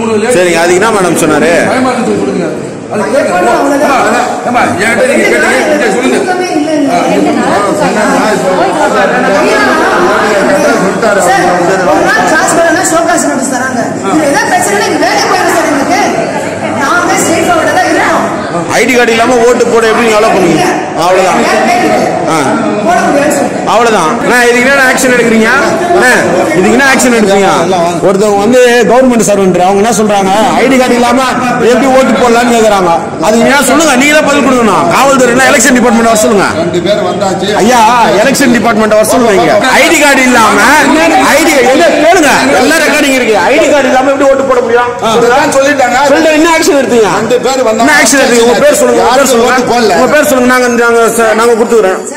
ஒரு lady- சரிங்க, அதுக்கு என்ன madam சொன்னாரு? பயமாற்றத்தை கொடுங்க அது அது கேட்க போனா அவ்வளவுதான். ஏம்மா, ஏம்மா, என்கிட்ட நீங்க கேட்டீங்க இங்க சொல்லுங்க தூக்கமே இல்லைங்க. ரெண்டு நாளா தூக்கம் சொல்லிட்டாரு சார், அவங்க வந்து ஒரு நாள் class வரலைன்னா show class notice தராங்க. இதுல ஏதாவது பிரச்சனைனா இங்க வேலையே போயிடும் சார் எங்களுக்கு. நாங்க straight forward ஆ தான் இருக்கோம். ஐடி கார்டு இல்லாம ஓட்டு போட எப்படி அலோவ் பண்ணுவீங்க அவ்வளவுதான் ஏன் கேக்குது? ஆ போட முடியாதுன்னு சொல்லிட்டு. அவ்வளவுதான் அண்ணா இதுக்கு என்ன ஆக்ஷன் எடுக்கிறீங்க அண்ணா, இதுக்கு என்ன ஆக்ஷன் எடுக்கிறீங்க ஒருத்தவங்க வந்து கவர்மெண்ட் சர்வெண்ட் அவங்க என்ன சொல்றாங்க ஐடி கார்டு இல்லாம எப்படி ஓட்டு போடலாம்னு கேக்குறாங்க அதுக்கு என்ன சொல்லுங்க நீங்களே பதில் கொடுக்கணும் காவல்துறை எலெக்ஷன் டிபார்ட்மெண்ட் வர சொல்லுங்க ரெண்டு பேர் வந்தாச்சு ஐயா எலெக்ஷன் டிபார்ட்மெண்ட் வர சொல்லுங்க ஐடி கார்டு இல்லாம ஐடி என்ன கேளுங்க எல்லா ரெக்கார்டிங் இருக்கு ஐடி கார்டு இல்லாம எப்படி ஓட்டு போட முடியும் இதுதான் சொல்லிட்டாங்க சொல்லிட்டு என்ன ஆக்ஷன் எடுத்தீங்க ரெண்டு பேர் வந்தாங்க என்ன ஆக்ஷன் எடுத்தீங்க உங்க பேர் சொல்லுங்க உங்க பேர் யாரும் சொல்லுங்க ஓட்டு போடல உங்க பேர் சொல்லுங்க நாங்க நாங்க நாங்க கொடுத்துக்கிறேன்